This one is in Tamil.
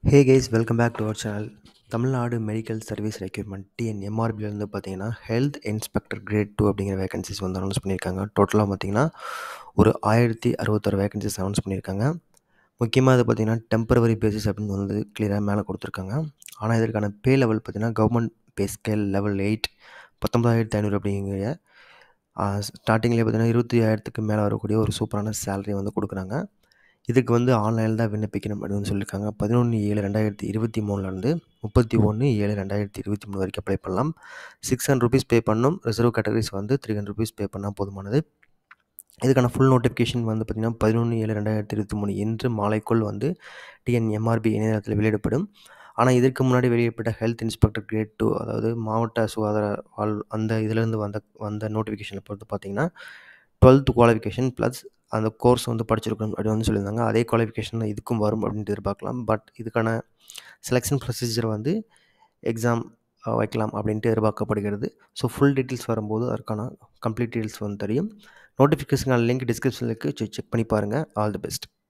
hey guys welcome back to our channel Tamil Nadu medical service recruitment டிஎன்எம்ஆர்பிலேருந்து பார்த்தீங்கன்னா ஹெல்த் இன்ஸ்பெக்டர் கிரேட் டூ அப்படிங்கிற வேகன்சிஸ் வந்து அனௌன்ஸ் பண்ணியிருக்காங்க டோட்டலாக பார்த்தீங்கன்னா ஒரு ஆயிரத்தி அறுபத்தாறு வேகன்சிஸ் அனௌன்ஸ் பண்ணியிருக்காங்க முக்கியமாக இது பார்த்தீங்கன்னா டெம்பரவரி பேசிஸ் அப்படின்னு வந்து கிளியராக மேலே கொடுத்துருக்காங்க ஆனால் இதற்கான பே லெவல் பார்த்தீங்கன்னா government pay scale level eight பத்தொம்பதாயிரத்தி ஐநூறு அப்படிங்கிற ஸ்டார்டிங்லேயே பார்த்தீங்கன்னா இருபத்தி ஆயிரத்துக்கு மேலே வரக்கூடிய ஒரு சூப்பரான சேலரி வந்து கொடுக்குறாங்க இதுக்கு வந்து ஆன்லைனில் தான் விண்ணப்பிக்கணும் அப்படின்னு சொல்லியிருக்காங்க பதினொன்று ஏழு ரெண்டாயிரத்தி இருபத்தி மூணுலேருந்து முப்பத்தி ஒன்று ஏழு ரெண்டாயிரத்தி இருபத்தி மூணு வரைக்கும் அப்ளை பண்ணலாம் சிக்ஸ் ஹண்ட்ரட் ருபீஸ் பே பண்ணணும் ரிசர்வ் கேட்டகரிஸ் வந்து த்ரீ ஹண்ட்ரட் ருபீஸ் பே பண்ணால் போதுமானது இதுக்கான ஃபுல் நோட்டிஃபிகேஷன் வந்து பார்த்திங்கன்னா பதினொன்று ஏழு ரெண்டாயிரத்தி இருபத்தி மூணு இன்று மாலைக்குள் வந்து டிஎன்எம்ஆர்பி இணையதளத்தில் வெளியிடப்படும் ஆனால் இதற்கு முன்னாடி வெளியிடப்பட்ட ஹெல்த் இன்ஸ்பெக்டர் கிரேட் டூ அதாவது மாவட்ட சுகாதார வாழ் அந்த இதிலேருந்து வந்த வந்த நோட்டிஃபிகேஷனை பொறுத்து பார்த்திங்கன்னா டுவெல்த் குவாலிஃபிகேஷன் ப்ளஸ் அந்த கோர்ஸ் வந்து படிச்சிருக்கணும் அப்படின்னு வந்து சொல்லியிருந்தாங்க அதே குவாலிஃபிகேஷன் தான் இதுக்கும் வரும் அப்படின்ட்டு எதிர்பார்க்கலாம் பட் இதுக்கான செலெக்ஷன் ப்ரொசீஜர் வந்து எக்ஸாம் வைக்கலாம் அப்படின்ட்டு எதிர்பார்க்கப்படுகிறது ஸோ ஃபுல் டீட்டெயில்ஸ் வரும்போது அதற்கான கம்ப்ளீட் டீட்டெயில்ஸ் வந்து தெரியும் நோட்டிஃபிகேஷன் லிங்க் டிஸ்கிரிப்ஷனில் இருக்குது செக் பண்ணி பாருங்கள் ஆல் தி பெஸ்ட்